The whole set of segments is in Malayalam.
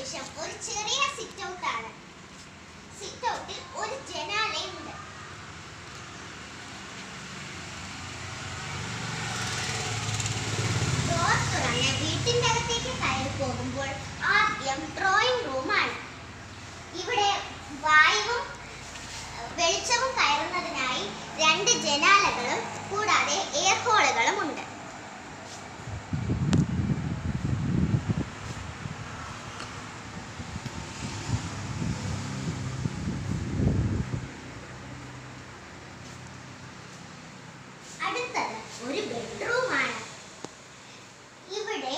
ശേഷം ഒരു ചെറിയ സിറ്റ് ഔട്ട് ആണ് സിറ്റ് ഔട്ടിൽ ഒരു ജനാലയുണ്ട് ഡോർ തുറന്ന് വീട്ടിന്റെ അകത്തേക്ക് കയറി പോകുമ്പോൾ ആദ്യം ഡ്രോയിങ് റൂമാണ് ഇവിടെ വായുവും ഏഹ്, വെളിച്ചവും കയറുന്നതിനായി രണ്ട് ജനാലകളും കൂടാതെ എയർ ഹോളുകളും ഉണ്ട് അടുത്തത് ഒരു ബെഡ്റൂമാണ് ഇവിടെ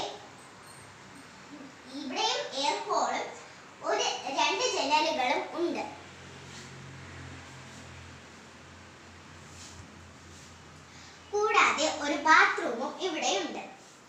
ഇവിടെയും എയർ ഹോളും ഒരു രണ്ട് ജനലുകളും ഉണ്ട് കൂടാതെ ഒരു ബാത്റൂമും ഇവിടെയുണ്ട്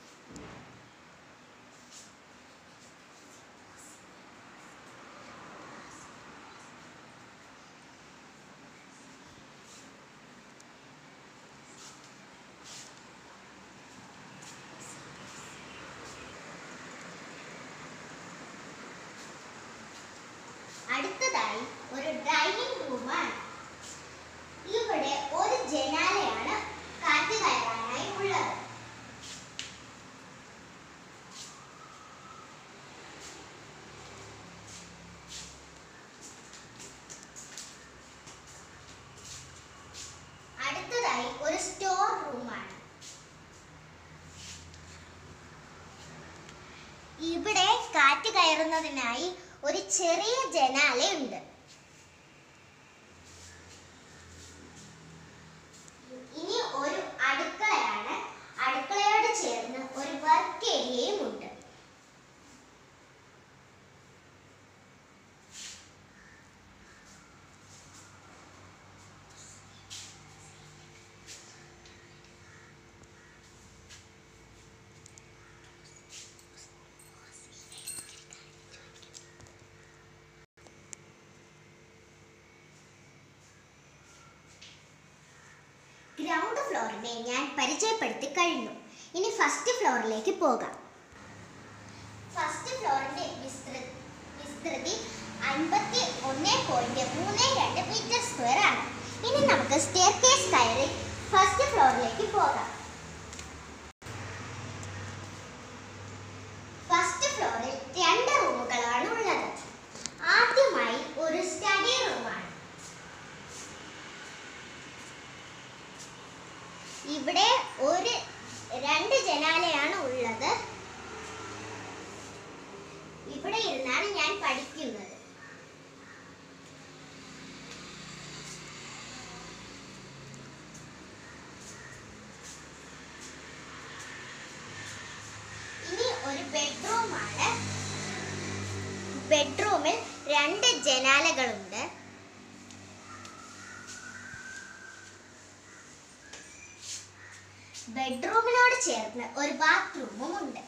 അടുത്തതായി ഒരു ഡൈനിങ് റൂമാണ് ഇവിടെ ഒരു ജനാലയാണ് കാറ്റ് കയറാനായി ഉള്ളത് അടുത്തതായി ഒരു സ്റ്റോർ റൂമാണ് ഇവിടെ കാറ്റ് കയറുന്നതിനായി ഒരു ചെറിയ ജനാലയുണ്ട് ഇനി ഒരു അടുക്കളയാണ് അടുക്കളയോട് ചേർന്ന് ഒരു വർക്ക് ഏരിയയും ഉണ്ട് ഗ്രൗണ്ട് ഫ്ലോറിനെ ഞാൻ പരിചയപ്പെടുത്തി കഴിഞ്ഞു ഇനി ഫസ്റ്റ് ഫ്ലോറിലേക്ക് പോകാം ഫസ്റ്റ് ഫ്ലോറിന്റെ വിസ്തൃ വിസ്തൃതി അൻപത്തി ഒന്ന് പോയിന്റ് മൂന്ന് രണ്ട് മീറ്റർ സ്ക്വയർ ആണ് ഇനി നമുക്ക് സ്റ്റെയർ കേസ് കയറി ഫസ്റ്റ് ഫ്ലോറിലേക്ക് പോകാം ഫസ്റ്റ് ഫ്ലോറിൽ രണ്ട് റൂമുകളാണ് ഉള്ളത് ആദ്യമായി ഒരു സ്റ്റഡി റൂമാണ് ഇവിടെ ഒരു രണ്ട് ജനാലയാണ് ഉള്ളത് ഇവിടെ ഇരുന്നാണ് ഞാൻ പഠിക്കുന്നത് ഇനി ഒരു ബെഡ്റൂമാണ് ബെഡ്റൂമിൽ രണ്ട് ജനാലകളുണ്ട് ബെഡ്റൂമിനോട് ചേർന്ന് ഒരു ബാത്റൂമും ഉണ്ട്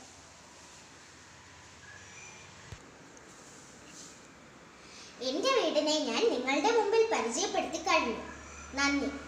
എന്റെ വീടിനെ ഞാൻ നിങ്ങളുടെ മുമ്പിൽ പരിചയപ്പെടുത്തി കഴിഞ്ഞു നന്ദി